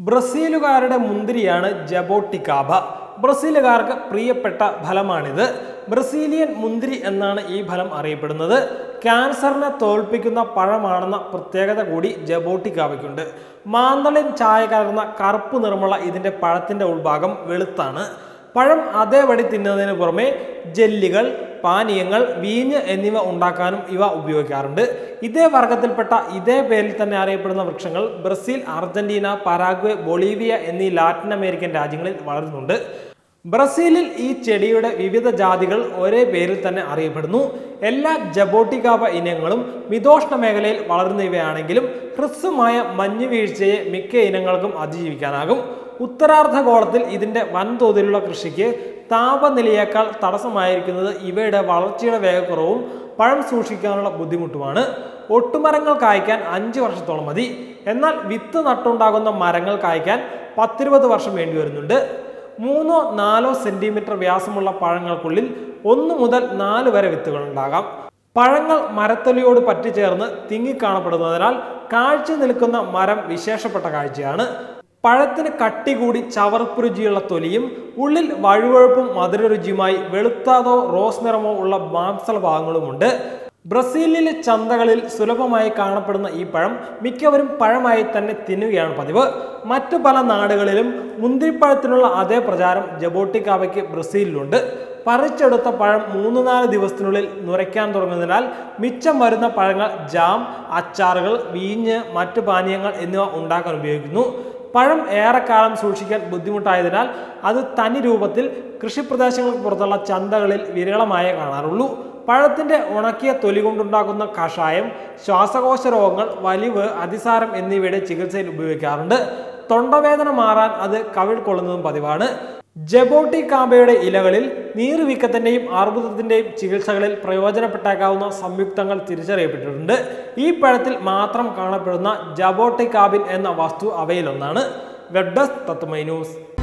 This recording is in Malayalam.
ബ്രസീലുകാരുടെ മുന്തിരിയാണ് ജബോട്ടിക്കാബ ബ്രസീലുകാർക്ക് പ്രിയപ്പെട്ട ഫലമാണിത് ബ്രസീലിയൻ മുന്തിരി എന്നാണ് ഈ ഫലം അറിയപ്പെടുന്നത് ക്യാൻസറിനെ തോൽപ്പിക്കുന്ന പഴമാണെന്ന പ്രത്യേകത കൂടി ജബോട്ടിക്കാബയ്ക്കുണ്ട് മാന്തളിൻ ചായ കലർന്ന കറുപ്പ് നിറമുള്ള ഇതിൻ്റെ പഴത്തിൻ്റെ ഉൾഭാഗം വെളുത്താണ് പഴം അതേപടി തിന്നുന്നതിന് പുറമെ ജെല്ലികൾ പാനീയങ്ങൾ വീഞ്ഞ് എന്നിവ ഉണ്ടാക്കാനും ഇവ ഉപയോഗിക്കാറുണ്ട് ഇതേ വർഗത്തിൽപ്പെട്ട ഇതേ പേരിൽ തന്നെ അറിയപ്പെടുന്ന വൃക്ഷങ്ങൾ ബ്രസീൽ അർജന്റീന പരാഗ്വെ ബൊളീവിയ എന്നീ ലാറ്റിൻ അമേരിക്കൻ രാജ്യങ്ങളിൽ വളരുന്നുണ്ട് ബ്രസീലിൽ ഈ ചെടിയുടെ വിവിധ ജാതികൾ ഒരേ പേരിൽ തന്നെ അറിയപ്പെടുന്നു എല്ലാ ജബോട്ടിക്കാബ ഇനങ്ങളും മിതോഷ്ണ മേഖലയിൽ വളരുന്നവയാണെങ്കിലും ഹ്രസ്വമായ മഞ്ഞ് വീഴ്ചയെ മിക്ക ഇനങ്ങൾക്കും അതിജീവിക്കാനാകും ഉത്തരാർദ്ധഗോളത്തിൽ ഇതിൻ്റെ വൻതോതിലുള്ള കൃഷിക്ക് താപനിലയേക്കാൾ തടസ്സമായിരിക്കുന്നത് ഇവയുടെ വളർച്ചയുടെ വേഗക്കുറവും പഴം സൂക്ഷിക്കാനുള്ള ബുദ്ധിമുട്ടുമാണ് ഒട്ടുമരങ്ങൾ കായ്ക്കാൻ അഞ്ച് വർഷത്തോളം മതി എന്നാൽ വിത്ത് നട്ടുണ്ടാകുന്ന മരങ്ങൾ കായ്ക്കാൻ പത്തിരുപത് വർഷം വേണ്ടി വരുന്നുണ്ട് മൂന്നോ നാലോ സെന്റിമീറ്റർ വ്യാസമുള്ള പഴങ്ങൾക്കുള്ളിൽ ഒന്ന് മുതൽ നാല് വരെ വിത്തുകൾ ഉണ്ടാകാം പഴങ്ങൾ മരത്തൊലിയോട് പറ്റിച്ചേർന്ന് തിങ്ങിക്കാണപ്പെടുന്നതിനാൽ കാഴ്ച നിൽക്കുന്ന മരം വിശേഷപ്പെട്ട കാഴ്ചയാണ് പഴത്തിന് കട്ടി കൂടി ചവർപ്പ് രുചിയുള്ള തൊലിയും ഉള്ളിൽ വഴുവഴുപ്പും മധുരരുചിയുമായി വെളുത്താതോ റോസ് നിറമോ ഉള്ള മാംസള ഭാഗങ്ങളുമുണ്ട് ബ്രസീലിലെ ചന്തകളിൽ സുലഭമായി കാണപ്പെടുന്ന ഈ പഴം മിക്കവരും പഴമായി തന്നെ തിന്നുകയാണ് പതിവ് മറ്റു പല നാടുകളിലും മുന്തിരിപ്പഴത്തിനുള്ള അതേ പ്രചാരം ജബോട്ടിക്കാവയ്ക്ക് ബ്രസീലിലുണ്ട് പറിച്ചെടുത്ത പഴം മൂന്ന് നാല് ദിവസത്തിനുള്ളിൽ നുരയ്ക്കാൻ തുടങ്ങുന്നതിനാൽ മിച്ചം വരുന്ന പഴങ്ങൾ ജാം അച്ചാറുകൾ വീഞ്ഞ് മറ്റു പാനീയങ്ങൾ എന്നിവ ഉണ്ടാക്കാൻ ഉപയോഗിക്കുന്നു പഴം ഏറെക്കാലം സൂക്ഷിക്കാൻ ബുദ്ധിമുട്ടായതിനാൽ അത് തനി രൂപത്തിൽ കൃഷിപ്രദേശങ്ങൾക്ക് പുറത്തുള്ള ചന്തകളിൽ വിരളമായേ കാണാറുള്ളൂ പഴത്തിന്റെ ഉണക്കിയ തൊലി കൊണ്ടുണ്ടാക്കുന്ന കഷായം ശ്വാസകോശ രോഗങ്ങൾ വലിവ് അതിസാരം എന്നിവയുടെ ചികിത്സയിൽ ഉപയോഗിക്കാറുണ്ട് തൊണ്ടവേദന മാറാൻ അത് കവിൾ കൊള്ളുന്നതും പതിവാണ് ജബോട്ടി കാമ്പയുടെ ഇലകളിൽ നീർവീക്കത്തിന്റെയും അർബുദത്തിന്റെയും ചികിത്സകളിൽ പ്രയോജനപ്പെട്ടേക്കാവുന്ന സംയുക്തങ്ങൾ തിരിച്ചറിയപ്പെട്ടിട്ടുണ്ട് ഈ പഴത്തിൽ മാത്രം കാണപ്പെടുന്ന ജബോട്ടിക്കാബിൻ എന്ന വസ്തു അവയിലൊന്നാണ് വെബ് ഡെസ്ക് തത്വമൈ ന്യൂസ്